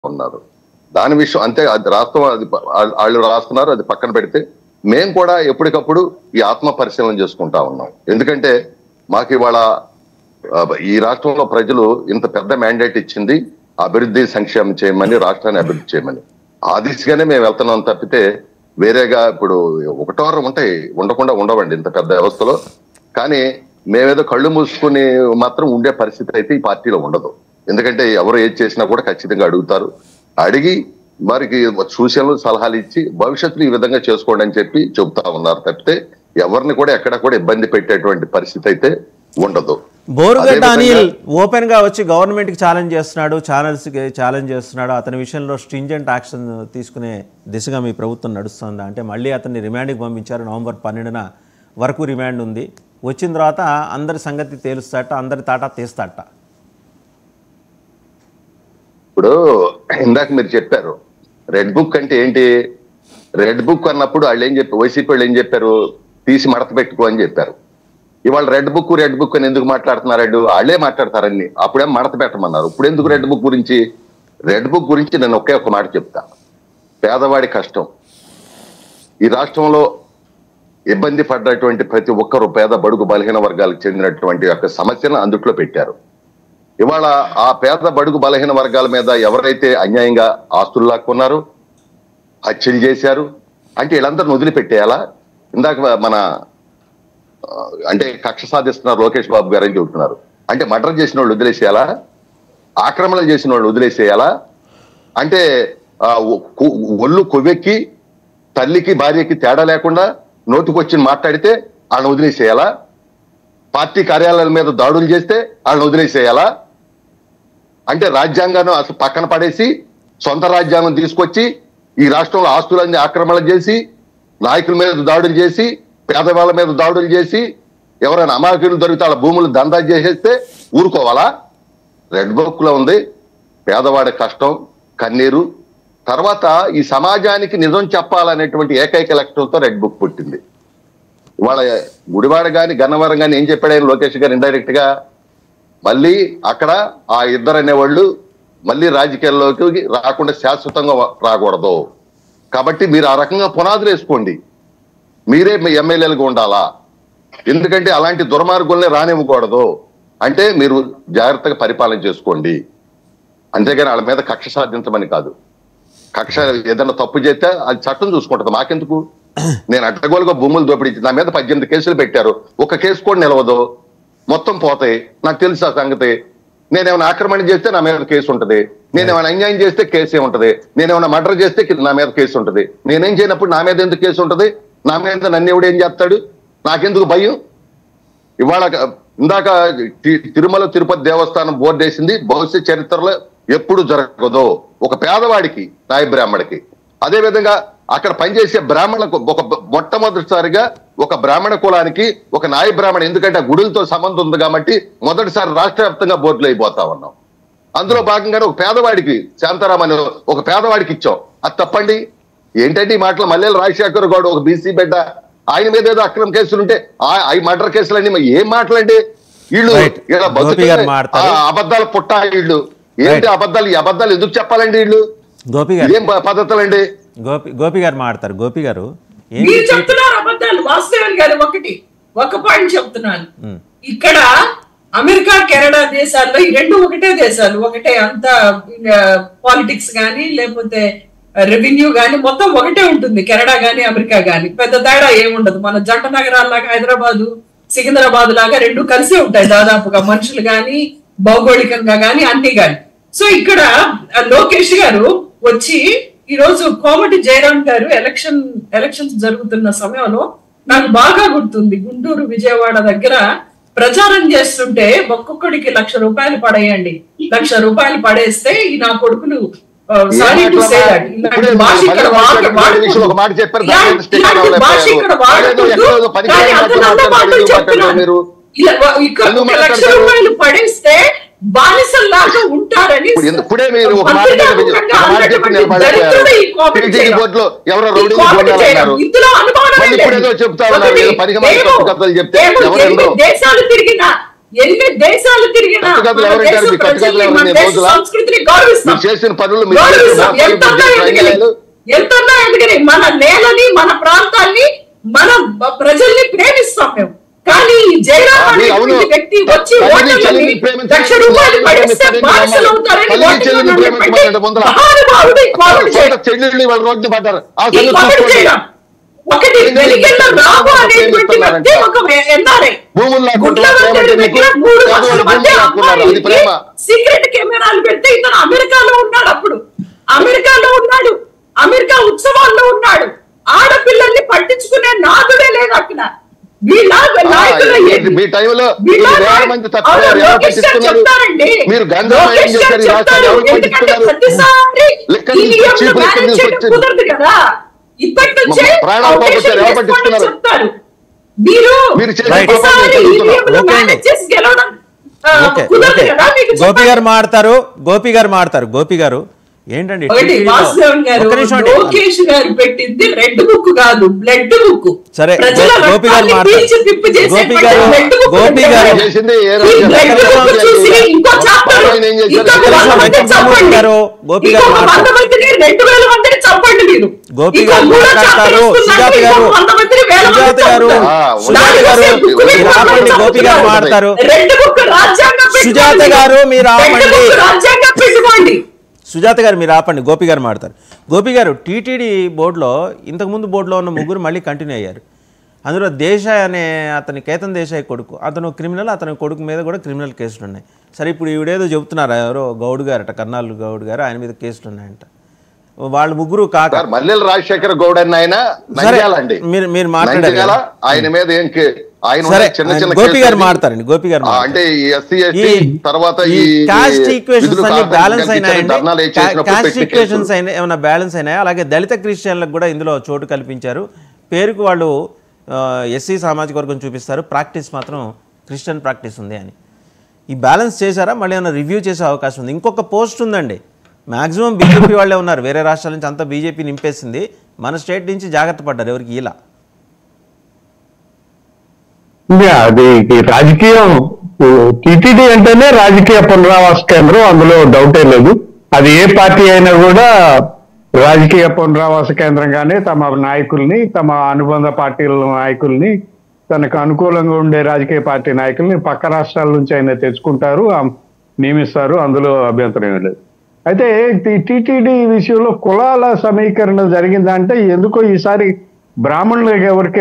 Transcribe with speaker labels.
Speaker 1: ఉన్నారు దాని విషయం అంతే అది రాష్ట్రం అది ప- వాళ్ళు- వాళ్ళు రాస్తున్నారు అది పక్కన పెడితే మేము కూడా ఎప్పటికప్పుడు ఈ ఆత్మ పరిశీలన చేసుకుంటా ఉన్నాం ఎందుకంటే మాకు ఇవాళ ఆ, ఈ రాష్ట్రంలో ప్రజలు ఇంత పెద్ద మ్యాండేట్ ఇచ్చింది అభివృద్ధి సంక్షేమం చేయమని రాష్ట్రాన్ని అభివృద్ధి చేయమని ఆ దిశగానే మేము వెళ్తున్నాం తప్పితే వేరేగా ఇప్పుడు ఒకటోరం ఉంటాయి ఉండకుండా ఉండవండి ఇంత పెద్ద వ్యవస్థలో కానీ మేమేదో కళ్ళు మూసుకుని మాత్రం ఉండే పరిస్థితి అయితే ఈ పార్టీలో ఉండదు ఎందుకంటే ఎవరు ఏది చేసినా కూడా ఖచ్చితంగా అడుగుతారు అడిగి వారికి సూచనలు సలహాలు ఇచ్చి భవిష్యత్తులో ఈ విధంగా చేసుకోండి అని చెప్పి చెబుతా ఉన్నారు తప్పితే ఎవరిని కూడా ఎక్కడ కూడా ఇబ్బంది పెట్టేటువంటి పరిస్థితి అయితే ఉండదు
Speaker 2: బోరుగడ్డ
Speaker 1: అదేవిధంగా-
Speaker 2: అనిల్ ఓపెన్ గా వచ్చి గవర్నమెంట్ కి ఛాలెంజ్ చేస్తున్నాడు ఛానల్స్ కి ఛాలెంజ్ చేస్తున్నాడు అతని విషయంలో స్ట్రింజెంట్ యాక్షన్ తీసుకునే దిశగా మీ ప్రభుత్వం నడుస్తుందా అంటే మళ్ళీ అతన్ని రిమాండ్కి పంపించారు నవంబర్ పన్నెండున వరకు రిమాండ్ ఉంది వచ్చిన తర్వాత అందరి సంగతి తేలుస్తాట అందరి తాటా తీస్తాట
Speaker 1: ఇప్పుడు ఇందాక మీరు చెప్పారు రెడ్ బుక్ అంటే ఏంటి రెడ్ బుక్ అన్నప్పుడు వాళ్ళు ఏం చెప్పారు వైసీపీ వాళ్ళు ఏం చెప్పారు తీసి మడత పెట్టుకో అని చెప్పారు ఇవాళ రెడ్ బుక్ రెడ్ బుక్ అని ఎందుకు మాట్లాడుతున్నారు వాళ్ళే మాట్లాడతారని అప్పుడేం మడత పెట్టమన్నారు ఇప్పుడు ఎందుకు రెడ్ బుక్ గురించి రెడ్ బుక్ గురించి నేను ఒకే ఒక మాట చెప్తా పేదవాడి కష్టం ఈ రాష్ట్రంలో ఇబ్బంది పడ్డటువంటి ప్రతి ఒక్కరూ పేద బడుగు బలహీన వర్గాలకు చెందినటువంటి యొక్క సమస్యను అందుట్లో పెట్టారు ఇవాళ ఆ పేద బడుగు బలహీన వర్గాల మీద ఎవరైతే అన్యాయంగా ఆస్తులు లాక్కున్నారు హత్యలు చేశారు అంటే వీళ్ళందరిని వదిలిపెట్టేయాలా ఇందాక మన ఆ, అంటే కక్ష సాధిస్తున్నారు లోకేష్ బాబు గారు అని చెబుతున్నారు అంటే మర్డర్ చేసిన వాళ్ళు వదిలేసేయాలా ఆక్రమణ చేసిన వాళ్ళు వదిలేసేయాలా అంటే ఆ, ఒ- కు- ఒళ్ళు కొవ్వెక్కి తల్లికి భార్యకి తేడా లేకుండా నోటికొచ్చి మాట్లాడితే వాళ్ళని వదిలేసేయాలా పార్టీ కార్యాలయాల మీద దాడులు చేస్తే వాళ్ళని వదిలేసేయాలా అంటే రాజ్యాంగాన్ని అసలు పక్కన పడేసి సొంత రాజ్యాంగం తీసుకొచ్చి ఈ రాష్ట్రంలో ఆస్తులన్నీ ఆక్రమణ చేసి నాయకుల మీద దాడులు చేసి పేదవాళ్ళ మీద దాడులు చేసి ఎవరైనా అమాయకులు దొరికితే వాళ్ళ భూములు దందా చేసేస్తే ఊరుకోవాలా రెడ్ బుక్ లో ఉంది పేదవాడి కష్టం కన్నీరు తర్వాత ఈ సమాజానికి నిజం చెప్పాలనేటువంటి ఏకైక లక్ష్యంతో రెడ్ బుక్ పుట్టింది ఇవాళ గుడివాడ గాని గన్నవరం గాని ఏం చెప్పాడు ఆయన లోకేష్ గారు ఇండైరెక్ట్ గా మళ్ళీ అక్కడ ఆ ఇద్దరు అనేవాళ్ళు మళ్ళీ రాజకీయాల్లోకి రాకుండా శాశ్వతంగా రాకూడదు కాబట్టి మీరు ఆ రకంగా పునాదులు వేసుకోండి మీరే మీ ఎమ్మెల్యేలుగా ఉండాలా ఎందుకంటే అలాంటి దుర్మార్గుల్ని రానివ్వకూడదు అంటే మీరు జాగ్రత్తగా పరిపాలన చేసుకోండి అంతేగాని వాళ్ళ మీద కక్ష సాధించమని కాదు కక్ష ఏదైనా తప్పు చేస్తే అది చట్టం చూసుకుంటది మాకెందుకు నేను అడ్డగోలుగా భూములు దోపిడీ నా మీద పద్దెనిమిది కేసులు పెట్టారు ఒక కేసు కూడా నిలవదు మొత్తం పోతాయి నాకు తెలుసు ఆ సంగతి నేనేమైనా ఆక్రమణ చేస్తే నా మీద కేసు ఉంటది నేనేమైనా అన్యాయం చేస్తే కేసే ఉంటది నేనేమైనా మర్డర్ చేస్తే నా మీద కేసు ఉంటది నేనేం చేయనప్పుడు నా మీద ఎందుకు కేసు ఉంటది నా మీద నన్ను ఎవడు ఏం చేస్తాడు నాకెందుకు భయం ఇవాళ ఇందాక తి- తిరుమల తిరుపతి దేవస్థానం బోర్డు వేసింది భవిష్యత్ చరిత్రలో ఎప్పుడు జరగదు ఒక పేదవాడికి నాయ బ్రాహ్మడికి అదే విధంగా అక్కడ పనిచేసే బ్రాహ్మణులకు ఒక బ- మొట్టమొదటిసారిగా ఒక బ్రాహ్మణ కులానికి ఒక నాయ బ్రాహ్మణ ఎందుకంటే ఆ గుడులతో సంబంధం ఉంది కాబట్టి మొదటిసారి రాష్ట్ర వ్యాప్తంగా బోర్డులు అయిపోతా ఉన్నాం అందులో భాగంగానే ఒక పేదవాడికి శాంతారాం అనే ఒక పేదవాడికి ఇచ్చాం అది తప్పండి ఏంటంటే ఈ మాటలు మల్లెల రాజశేఖర్ గౌడ్ ఒక బీసీ బిడ్డ ఆయన మీద ఏదో అక్రమ కేసులు ఉంటే ఆ- ఆ మర్డర్ కేసులన్నీ మరి ఏం మాటలండి వీళ్ళు
Speaker 2: Right.
Speaker 1: ఇలా
Speaker 2: గోపి
Speaker 1: బతుకే-
Speaker 2: గారు మాట్లాడతారు.
Speaker 1: ఆ అబద్ధాలు పుట్ట వీళ్ళు ఏంటి
Speaker 2: Right.
Speaker 1: అబద్ధాలు ఈ అబద్ధాలు ఎందుకు చెప్పాలండి వీళ్ళు
Speaker 2: గోపి గారు
Speaker 1: ఇదేం ప- పద్ధతులండి
Speaker 2: గోపి గోపి గారు మాట్లాడతారు గోపి గారు ఏం
Speaker 3: మీరు చెప్తున్నారు అబద్ధాలు వాస్తవం గారు ఒకటి ఒక పాయింట్ చెప్తున్నాను
Speaker 2: ఉమ్.
Speaker 3: ఇక్కడ అమెరికా కెనడా దేశాల్లో ఈ రెండు ఒకటే దేశాలు ఒకటే అంత పాలిటిక్స్ గానీ లేకపోతే రెవెన్యూ గానీ మొత్తం ఒకటే ఉంటుంది కెనడా గానీ అమెరికా గానీ పెద్ద తేడా ఏముండదు మన జంట నగరాల్లాగా హైదరాబాదు సికింద్రాబాద్ లాగా రెండు కలిసే ఉంటాయి దాదాపుగా మనుషులు గాని భౌగోళికంగా గాని అన్ని గాని సో ఇక్కడ ఆ, లోకేష్ గారు వచ్చి ఈ రోజు కోమటి జయరాం గారు ఎలక్షన్ ఎలక్షన్స్ జరుగుతున్న సమయంలో నాకు బాగా గుర్తుంది గుంటూరు విజయవాడ దగ్గర ప్రచారం చేస్తుంటే ఒక్కొక్కడికి లక్ష రూపాయలు పడేయండి లక్ష రూపాయలు పడేస్తే ఈ నా కొడుకులు సారీ టు సే దట్ ఇలాంటి
Speaker 1: ఇప్పుడే
Speaker 3: భాష ఇక్కడ
Speaker 1: మళ్ళీ
Speaker 3: వాడ-
Speaker 1: మాట్లాడే
Speaker 3: వాడకూడదు.
Speaker 1: విషయం ఒక మాట చెప్పారు, దాని మీద
Speaker 3: ఇలాంటి-
Speaker 1: stick
Speaker 3: ఇలాంటి
Speaker 1: అవ్వలేకపోయారు.
Speaker 3: భాష ఇక్కడ వాడకూడదు.
Speaker 1: ఎక్కడో ఎక్కడో పది
Speaker 3: కానీ
Speaker 1: కిలోమీటర్లు
Speaker 3: అతను అన్న
Speaker 1: మాట్లాడారు,
Speaker 3: మాటలు
Speaker 1: ఎందుకు
Speaker 3: చెప్తున్నాను.
Speaker 1: మాట్లాడారు మీరు?
Speaker 3: ఇలా వా- ఇక్కడ
Speaker 1: ఎందుకు
Speaker 3: ఒక లక్ష
Speaker 1: మాట్లాడతారు?
Speaker 3: రూపాయలు పడేస్తే బానిసల్లాగా ఉంటారని
Speaker 1: ఇప్పుడు ఎందుకు- ఇప్పుడే మీరు ఒక మాట
Speaker 3: మంత్రిగా
Speaker 1: చెప్పి-
Speaker 3: ముఖంగా
Speaker 1: ఒక మాట చెప్పి
Speaker 3: అన్నటువంటి
Speaker 1: నిలబడిపోయారు.
Speaker 3: దరిద్రుడు ఈ కోమటి
Speaker 1: టీటీడీ
Speaker 3: జయరాం.
Speaker 1: బోర్డులో ఎవరో
Speaker 3: ఈ
Speaker 1: రౌడీలు
Speaker 3: కోమటి
Speaker 1: గొండాలు
Speaker 3: జయరాం.
Speaker 1: అన్నారు.
Speaker 3: ఇందులో అనుమానమే
Speaker 1: మళ్ళీ
Speaker 3: లేదు.
Speaker 1: ఇప్పుడు ఏదో చెప్తా ఉన్నారు,
Speaker 3: ఒకటి,
Speaker 1: ఏదో పనికి మాలిన
Speaker 3: మేము-
Speaker 1: తప్పు కథలు చెప్తే
Speaker 3: మేము
Speaker 1: ఎవరు
Speaker 3: ఎన్ని
Speaker 1: వినరు.
Speaker 3: దేశాలు తిరిగినా ఎన్ని దేశాలు తిరిగినా
Speaker 1: కట్టుకథలు
Speaker 3: మన
Speaker 1: ఎవరంటారు?
Speaker 3: దేశ
Speaker 1: మీ కట్టుకథలు
Speaker 3: ప్రజల్ని, మన
Speaker 1: ఎవరిని
Speaker 3: దేశ
Speaker 1: రోజులా?
Speaker 3: సంస్కృతిని గౌరవిస్తాం
Speaker 1: మీరు చేసిన పనులు మీరు
Speaker 3: గౌరవిస్తాం
Speaker 1: చేసిన
Speaker 3: ఎంత
Speaker 1: వ్యాపారాలు, మీరు చేసిన
Speaker 3: ఎదగని
Speaker 1: రంగాలు.
Speaker 3: ఎంత ఎదగని మన నేలని మన ప్రాంతాన్ని మన బ- ప్రజల్ని ప్రేమిస్తాం మేము కానీ ఈ జయరాం
Speaker 1: ఆ, మీరు అవును.
Speaker 3: అనేటువంటి వ్యక్తి వచ్చి
Speaker 1: తల్లిని
Speaker 3: ఓటర్లని
Speaker 1: చెల్లిని ప్రేమించండి.
Speaker 3: లక్ష రూపాయలు పడిస్తే
Speaker 1: తల్లిని
Speaker 3: బానిసలు అవుతారని
Speaker 1: తల్లిని
Speaker 3: ఓటింగ్
Speaker 1: చెల్లిని
Speaker 3: లో
Speaker 1: ప్రేమించమన్నాడు
Speaker 3: పెట్టి
Speaker 1: ముందర.
Speaker 3: మహానుభావుడు ఈ కోవిడ్
Speaker 1: సొంత
Speaker 3: చేయడం.
Speaker 1: చెల్లెళ్ళు వాళ్ళ రోడ్డు పడ్డారు ఆ
Speaker 3: ఈ
Speaker 1: సంగతి
Speaker 3: కోవిడ్
Speaker 1: చూసుకోండి.
Speaker 3: చేయడం. ఒకటి వెలిగెళ్ళ రాము అనేటువంటి వ్యక్తి ఒక ఎన్ఆర్ఐ
Speaker 1: భూములు లాక్కుంటారు,
Speaker 3: గుడ్ల
Speaker 1: ప్రేమ
Speaker 3: వంతెన
Speaker 1: అంటే
Speaker 3: దగ్గర
Speaker 1: మీకు
Speaker 3: మూడు
Speaker 1: చదువు
Speaker 3: లక్షల మంది
Speaker 1: భూములు లాక్కున్నారు, అది ప్రేమ.
Speaker 3: సీక్రెట్ కెమెరాలు పెడితే ఇతను అమెరికాలో ఉన్నాడు అప్పుడు అమెరికాలో ఉన్నాడు అమెరికా ఉత్సవాల్లో ఉన్నాడు ఆడపిల్లల్ని పట్టించుకునే నాదుడే లేదు అక్కడ వీళ్ళ నాయకులు
Speaker 1: మీ-
Speaker 3: ఏంటి?
Speaker 1: మీ టైంలో
Speaker 3: వీళ్ళ
Speaker 1: ఈ వేల
Speaker 3: నాయ-
Speaker 1: మంది
Speaker 3: అవును,
Speaker 1: తప్పిపోయారు, ఎవరు
Speaker 3: లోకేష్ గారు
Speaker 1: పట్టించుకున్నారు?
Speaker 3: చెప్తారండి.
Speaker 1: మీరు గంజా
Speaker 3: లోకేష్
Speaker 1: ఏం చేశారు
Speaker 3: గారు
Speaker 1: ఈ రాష్ట్రాన్ని?
Speaker 3: చెప్తారు.
Speaker 1: ఎవరు
Speaker 3: ఎందుకంటే
Speaker 1: పట్టించుకున్నారు?
Speaker 3: ప్రతిసారి
Speaker 1: లెక్కలు
Speaker 3: ఈ నియమం
Speaker 1: చీపురు
Speaker 3: మేనేజ్
Speaker 1: కింద
Speaker 3: చేయడం
Speaker 1: వచ్చి-
Speaker 3: కుదరదు కదా ఇప్పటి నుంచే
Speaker 1: మా ప్రాణాలు
Speaker 3: ఫౌండేషన్
Speaker 1: పోగొట్టారు, ఎవరు
Speaker 3: వేసుకోండి
Speaker 1: పట్టించుకున్నారు?
Speaker 3: చెప్తారు మీరు
Speaker 1: మీరు చేసిన
Speaker 2: Right.
Speaker 3: ప్రతిసారి ఈ
Speaker 1: పాపాలు
Speaker 3: నియమం
Speaker 2: ఓకే అండి.
Speaker 3: మేనేజ్ చేసి గెలవడం ఆ,
Speaker 2: ఓకే
Speaker 3: కుదరదు
Speaker 2: ఓకే
Speaker 3: కదా మీకు
Speaker 2: గోపి
Speaker 3: చెప్పాలి.
Speaker 2: గారు మాడతారు గోపి గారు మాడతారు గోపి గారు ఏంటండి
Speaker 3: ఒకటి
Speaker 2: టీటీడీలో-
Speaker 3: వాసుదేవన్ గారు
Speaker 2: ఒక్క నిమిషం అండి.
Speaker 3: లోకేష్ గారు పెట్టింది రెడ్ బుక్ కాదు బ్లడ్ బుక్
Speaker 2: సరే,
Speaker 3: ప్రజల
Speaker 2: గో- గోపి గారు
Speaker 3: రక్తాన్ని
Speaker 2: మాట్లాడు.
Speaker 3: పీల్చి పిప్పి చేసేటువంటి
Speaker 2: గోపి గారు-
Speaker 3: red book
Speaker 2: గోపి
Speaker 3: పెట్టారు.
Speaker 2: గారు-
Speaker 1: చేసింది ఏ
Speaker 3: ఈ
Speaker 1: రాజ్యం?
Speaker 3: బ్లడ్
Speaker 2: ఒక్క
Speaker 3: బుక్
Speaker 2: నిమిషం
Speaker 3: చూసి ఇంకో చాప్టర్
Speaker 1: ఆయన ఏం చేశారు?
Speaker 3: ఇంకొక
Speaker 1: ఒక్క
Speaker 3: వంద
Speaker 1: నిమిషం
Speaker 3: మందిని
Speaker 2: వెంకటరమణ
Speaker 3: చంపండి
Speaker 2: గారు, గోపి గారు
Speaker 3: ఇంకొక వంద
Speaker 2: మాట్లాడు.
Speaker 3: మందిని రెండు వేల మందిని చంపండి మీరు
Speaker 2: గోపి
Speaker 3: ఇంకో
Speaker 2: గారు
Speaker 3: మూడో
Speaker 2: మాట్లాడతారు.
Speaker 3: chapter ఇస్తున్నారు,
Speaker 2: సుజాత
Speaker 3: ఇంకొక
Speaker 2: గారు-
Speaker 3: వంద మందిని వేల మందిని
Speaker 2: సుజాత గారు
Speaker 3: చంపుతారు.
Speaker 1: ఆ,
Speaker 2: సుజాత
Speaker 3: దానికోసం
Speaker 2: గారు
Speaker 3: బుక్ మీద
Speaker 2: మీరు ఆపండి
Speaker 3: చంపుతున్నారు.
Speaker 2: గోపి గారు మాడతారు
Speaker 3: రెడ్ బుక్ రాజ్యాంగం పెట్టుకోండి.
Speaker 2: సుజాత గారు మీరు
Speaker 3: రెడ్
Speaker 2: ఆపండి.
Speaker 3: బుక్ రాజ్యాంగం పెట్టుకోండి
Speaker 2: సుజాత గారు మీరు ఆపండి గోపి గారు మాడతారు గోపి గారు టీటీడీ బోర్డులో ఇంతకుముందు బోర్డులో ఉన్న ముగ్గురు మళ్ళీ కంటిన్యూ అయ్యారు అందులో దేశాయ్ అనే అతని కేతన్ దేశాయ్ కొడుకు అతను క్రిమినల్ అతని కొడుకు మీద కూడా క్రిమినల్ కేసులు ఉన్నాయి సరే ఇప్పుడు ఈవిడేదో చెబుతున్నారు ఎవరో గౌడ్ గారట కర్నాలు గౌడ్ గారు ఆయన మీద కేసులు ఉన్నాయంట వాళ్ళు ముగ్గురు కాక
Speaker 1: సార్ మల్లెల రాజశేఖర గౌడ్ అని ఆయన
Speaker 2: సరే,
Speaker 1: నంద్యాలండి
Speaker 2: మీరు మీరు మాట్లాడారు
Speaker 1: నంద్యాల
Speaker 2: కదా.
Speaker 1: ఆయన మీద ఏం కే- ఆయన
Speaker 2: సరే
Speaker 1: ఉన్న చిన్న
Speaker 2: ఆయన
Speaker 1: చిన్న
Speaker 2: గోపి గారు
Speaker 1: కేసులు
Speaker 2: మాడతారండి గోపి గారు
Speaker 1: ఆ,
Speaker 2: మాడతారు.
Speaker 1: అంటే ఈ ఎస్సీ
Speaker 2: ఈ
Speaker 1: ఎస్టీ తర్వాత ఈ
Speaker 2: కాస్ట్ ఈక్వేషన్స్
Speaker 1: విధులు
Speaker 2: అన్ని
Speaker 1: కాదని
Speaker 2: బ్యాలెన్స్
Speaker 1: కల్పించని
Speaker 2: అయినాయండి
Speaker 1: ధర్నాలు చేసినప్పుడు
Speaker 2: కాస్ట్
Speaker 1: పెట్టిన
Speaker 2: ఈక్వేషన్స్
Speaker 1: కేసులు.
Speaker 2: అయినా ఏమైనా బ్యాలెన్స్ అయినాయా అలాగే దళిత క్రిస్టియన్లకు కూడా ఇందులో చోటు కల్పించారు పేరుకు వాళ్ళు ఎస్సీ సామాజిక వర్గం చూపిస్తారు ప్రాక్టీస్ మాత్రం క్రిస్టియన్ ప్రాక్టీస్ ఉంది అని ఈ బ్యాలెన్స్ చేశారా మళ్ళీ ఏమైనా రివ్యూ చేసే అవకాశం ఉంది ఇంకొక పోస్ట్ ఉందండి మాక్సిమం బీజేపీ వాళ్ళే ఉన్నారు వేరే రాష్ట్రాల నుంచి అంతా బీజేపీ నింపేసింది మన స్టేట్ నుంచి జాగ్రత్త పడ్డారు ఎవరికి ఇలా
Speaker 4: ఇంకా అది ఈ రాజకీయం టిటిడి అంటేనే రాజకీయ పునరావాస కేంద్రం అందులో డౌటే లేదు అది ఏ పార్టీ అయినా కూడా రాజకీయ పునరావాస కేంద్రంగానే తమ నాయకుల్ని తమ అనుబంధ పార్టీల నాయకుల్ని తనకు అనుకూలంగా ఉండే రాజకీయ పార్టీ నాయకుల్ని పక్క రాష్ట్రాల నుంచి అయినా తెచ్చుకుంటారు ఆ, నియమిస్తారు అందులో అభ్యంతరం ఏం లేదు అయితే టిటిడి విషయంలో కులాల సమీకరణ జరిగిందంటే ఎందుకో ఈసారి బ్రాహ్మణులకు ఎవరికి